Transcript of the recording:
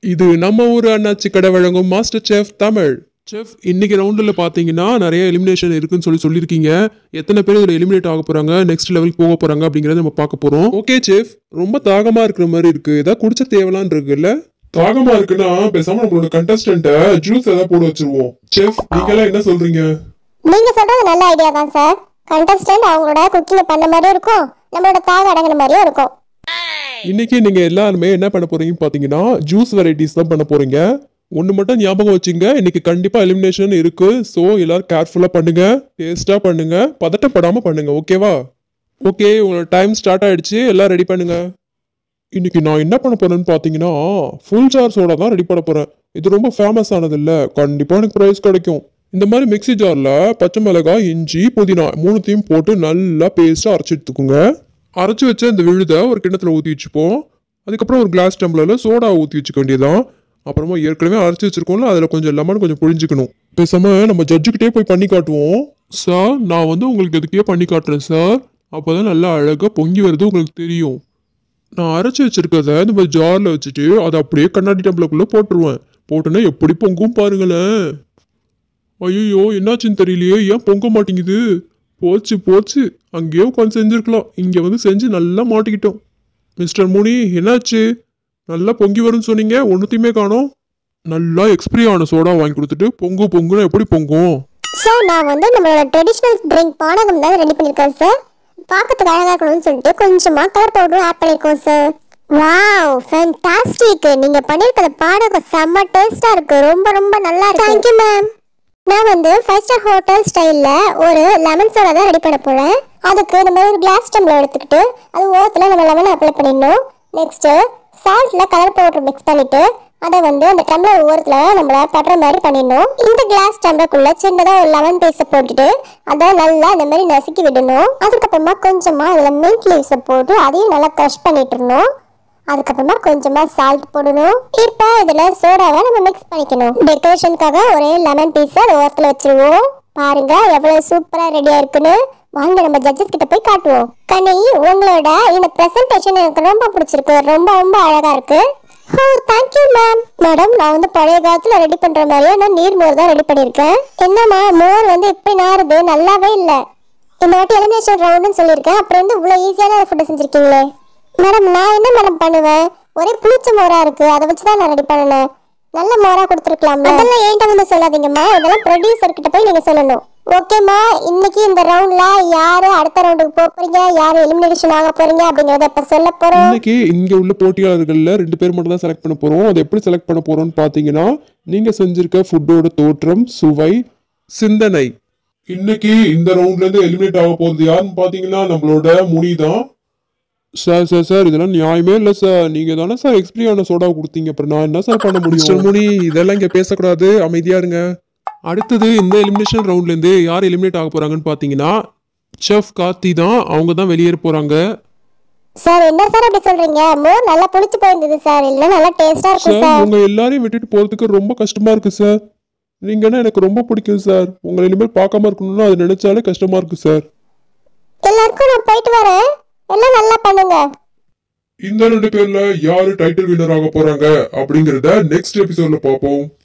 இது நம்ம ஊர் அண்ணாச்சி கடை வழங்கும் மாஸ்டர் செஃப் தமிழ் செஃப் இன்னைக்கு ரவுண்டில் பார்த்தீங்கன்னா நிறைய எலிமினேஷன் இருக்குன்னு சொல்லி சொல்லியிருக்கீங்க எத்தனை பேர் இதில் எலிமினேட் ஆக போறாங்க நெக்ஸ்ட் லெவலுக்கு போக போறாங்க அப்படிங்கறத நம்ம பார்க்க போறோம் ஓகே செஃப் ரொம்ப தாகமா இருக்கிற மாதிரி இருக்கு ஏதாவது குடிச்ச தேவலான் இருக்குல்ல தாகமா இருக்குன்னா பேசாம நம்மளோட கண்டஸ்டன்ட்ட ஜூஸ் ஏதாவது போட வச்சிருவோம் செஃப் நீங்களாம் என்ன சொல்றீங்க நீங்க சொல்றது நல்ல ஐடியா தான் சார் கண்டஸ்டன்ட் அவங்களோட குக்கிங் பண்ண மாதிரியும் இருக்கும் நம்மளோட தாக அடங்கின மாதிரியும் இருக்கும் இன்னைக்கு நீங்க எல்லாருமே என்ன பண்ண போறீங்கன்னு பாத்தீங்கன்னா ஜூஸ் வெரைட்டிஸ் தான் பண்ண போறீங்க ஒன்று மட்டும் ஞாபகம் வச்சுங்க இன்னைக்கு கண்டிப்பா எலிமினேஷன் இருக்கு ஸோ எல்லாரும் கேர்ஃபுல்லா பண்ணுங்க டேஸ்டா பண்ணுங்க பதட்டப்படாம பண்ணுங்க ஓகேவா ஓகே உங்களோட டைம் ஸ்டார்ட் ஆயிடுச்சு எல்லாம் ரெடி பண்ணுங்க இன்னைக்கு நான் என்ன பண்ண போறேன்னு பார்த்தீங்கன்னா ஃபுல் ஜார் சோடா தான் ரெடி பண்ண போறேன் இது ரொம்ப ஃபேமஸ் ஆனது இல்ல கண்டிப்பா எனக்கு ப்ரைஸ் கிடைக்கும் இந்த மாதிரி மிக்ஸி ஜார்ல பச்சை மிளகாய் இஞ்சி புதினா மூணுத்தையும் போட்டு நல்லா பேஸ்டா அரைச்சி எடுத்துக்கோங்க அரைச்சி வச்ச இந்த விழுதை ஒரு கிண்ணத்துல ஊற்றி வச்சுப்போம் அதுக்கப்புறம் ஒரு கிளாஸ் டம்ளரில் சோடா ஊற்றி வச்சுக்க வேண்டியதான் அப்புறமா ஏற்கனவே அரைச்சி வச்சிருக்கோம்ல அதில் கொஞ்சம் லெமன் கொஞ்சம் புழிஞ்சுக்கணும் பேசாம நம்ம ஜட்ஜுக்கிட்டே போய் பண்ணி காட்டுவோம் சார் நான் வந்து உங்களுக்கு எதுக்கே பண்ணி காட்டுறேன் சார் அப்போதான் நல்லா அழகாக பொங்கி வருது உங்களுக்கு தெரியும் நான் அரைச்சி வச்சிருக்கத இந்த மாதிரி ஜாரில் வச்சுட்டு அதை அப்படியே கண்ணாடி டம்ளருக்குள்ளே போட்டுருவேன் போட்டோன்னா எப்படி பொங்கும் பாருங்களேன் ஐயோ என்னாச்சுன்னு தெரியலையே ஏன் பொங்க மாட்டேங்குது போச்சு போச்சு அங்கேயே உட்காந்து செஞ்சுருக்கலாம் இங்கே வந்து செஞ்சு நல்லா மாட்டிக்கிட்டோம் மிஸ்டர் முனி என்னாச்சு நல்லா பொங்கி வரும்னு சொன்னீங்க ஒன்றுத்தையுமே காணோம் நல்லா எக்ஸ்பிரி ஆன சோடா வாங்கி கொடுத்துட்டு பொங்கு பொங்குன்னு எப்படி பொங்கும் சார் நான் வந்து நம்மளோட ட்ரெடிஷ்னல் ட்ரிங்க் பானகம் தான் ரெடி பண்ணியிருக்கேன் சார் பார்க்கறதுக்கு அழகா இருக்கணும்னு சொல்லிட்டு கொஞ்சமா கலர் பவுடரும் ஆட் பண்ணியிருக்கோம் சார் வாவ் ஃபேண்டாஸ்டிக் நீங்க பண்ணியிருக்கிற பானகம் செம்ம டேஸ்டா இருக்கு ரொம்ப ரொம்ப நல்லா இருக்கு தேங்க்யூ மேம் நான் வந்து ஃபைவ் ஸ்டார் ஹோட்டல் ஸ்டைல்ல ஒரு லெமன் சோடா தான் ரெடி பண்ண போறேன் அதுக்கு நம்ம ஒரு கிளாஸ் டம்ளர் எடுத்துக்கிட்டு அது ஓரத்தில் நம்ம லெமன் அப்ளை பண்ணிடணும் நெக்ஸ்ட் சால்ட்ல கலர் பவுடர் மிக்ஸ் பண்ணிட்டு அதை வந்து அந்த டம்ளர் ஓரத்தில் நம்மள படுற மாதிரி பண்ணிடணும் இந்த கிளாஸ் டம்ளருக்குள்ள சின்னதாக ஒரு லெமன் பேஸ்ட்டை போட்டுட்டு அதை நல்லா இந்த மாதிரி நசுக்கி விடணும் அதுக்கப்புறமா கொஞ்சமா அதில் மில்க் லீவ்ஸை போட்டு அதையும் நல்லா க்ரஷ் பண்ணிட்டுருணும் அதுக்கப்புறமா கொஞ்சமா சால்ட் போடணும் இப்போ இதுல சோடாவை நம்ம மிக்ஸ் பண்ணிக்கணும் டெக்கரேஷனுக்காக ஒரே லெமன் பீஸ் அது ஓரத்துல வச்சிருவோம் பாருங்க எவ்வளவு சூப்பரா ரெடியா இருக்குன்னு வாங்க நம்ம ஜட்ஜஸ் கிட்ட போய் காட்டுவோம் கனி உங்களோட இந்த பிரசன்டேஷன் எனக்கு ரொம்ப பிடிச்சிருக்கு ரொம்ப ரொம்ப அழகா இருக்கு ஓ தேங்க்யூ மேம் மேடம் நான் வந்து பழைய காலத்துல ரெடி பண்ற மாதிரியே நான் நீர் மோர் தான் ரெடி பண்ணிருக்கேன் என்னம்மா மோர் வந்து இப்படி நாறுது நல்லாவே இல்லை இந்த வாட்டி எலிமினேஷன் ரவுண்டுன்னு சொல்லியிருக்கேன் அப்புறம் வந்து இவ்வளோ ஈஸியான ஃபுட்டு செஞ்சுருக்கீங்களே மேடம் நான் என்ன மேடம் பண்ணுவேன் ஒரே புளிச்ச மோரா இருக்கு அதை வச்சு தான் நான் ரெடி பண்ணினேன் நல்ல மோரா கொடுத்துருக்கலாம் அதெல்லாம் என்கிட்ட வந்து சொல்லாதீங்கம்மா இதெல்லாம் ப்ரொடியூசர் கிட்ட போய் நீங்க சொல்லணும் ஓகேம்மா இன்னைக்கு இந்த ரவுண்ட்ல யாரு அடுத்த ரவுண்டுக்கு போக போறீங்க யாரு எலிமினேஷன் ஆக போறீங்க அப்படிங்கறத இப்ப சொல்ல போறோம் இன்னைக்கு இங்க உள்ள போட்டியாளர்கள்ல ரெண்டு பேர் மட்டும் தான் செலக்ட் பண்ண போறோம் அதை எப்படி செலக்ட் பண்ண போறோம்னு பாத்தீங்கன்னா நீங்க செஞ்சிருக்க ஃபுட்டோட தோற்றம் சுவை சிந்தனை இன்னைக்கு இந்த ரவுண்ட்ல இருந்து எலிமினேட் ஆக போறது யாருன்னு பாத்தீங்கன்னா நம்மளோட முனி தான் சார் சார் சார் இதெல்லாம் நியாயமே இல்லை சார் நீங்க தானே சார் எக்ஸ்பிரியான சோடா கொடுத்தீங்க அப்புறம் நான் என்ன சார் பண்ண முடியும் மிஸ்டர் முனி இதெல்லாம் இங்க பேசக்கூடாது அமைதியா இருங்க அடுத்தது இந்த எலிமினேஷன் ரவுண்ட்ல இருந்து யார் எலிமினேட் ஆக போறாங்கன்னு பாத்தீங்கன்னா செஃப் கார்த்தி தான் அவங்க தான் வெளியேற போறாங்க சார் என்ன சார் அப்படி சொல்றீங்க மோர் நல்லா புளிச்சு போயிருந்தது சார் இல்ல நல்லா டேஸ்டா இருக்கும் சார் சார் உங்க எல்லாரையும் விட்டுட்டு போறதுக்கு ரொம்ப கஷ்டமா இருக்கு சார் நீங்கன்னா எனக்கு ரொம்ப பிடிக்கும் சார் உங்களை இனிமேல் பார்க்காம இருக்கணும்னு அது நினைச்சாலே கஷ்டமா இருக்கு சார் எல்லாருக்கும் நான் போயிட்டு வரேன் எல்லாம் நல்லா பண்ணுங்க இந்த ரெண்டு பேர்ல யாரு டைட்டில் வின்னர் ஆக போறாங்க அப்படிங்கறத நெக்ஸ்ட் எபிசோட்ல பார்ப்போம்